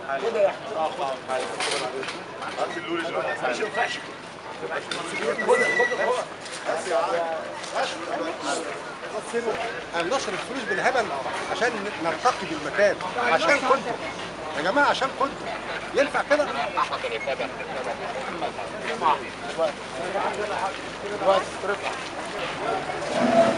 كده يا هات اللولي دلوقتي ما ينفعش هننشر الفلوس بالهبل عشان نرتقي بالمكان عشان كنتم يا جماعه عشان كنتم ينفع كده؟ دلوقتي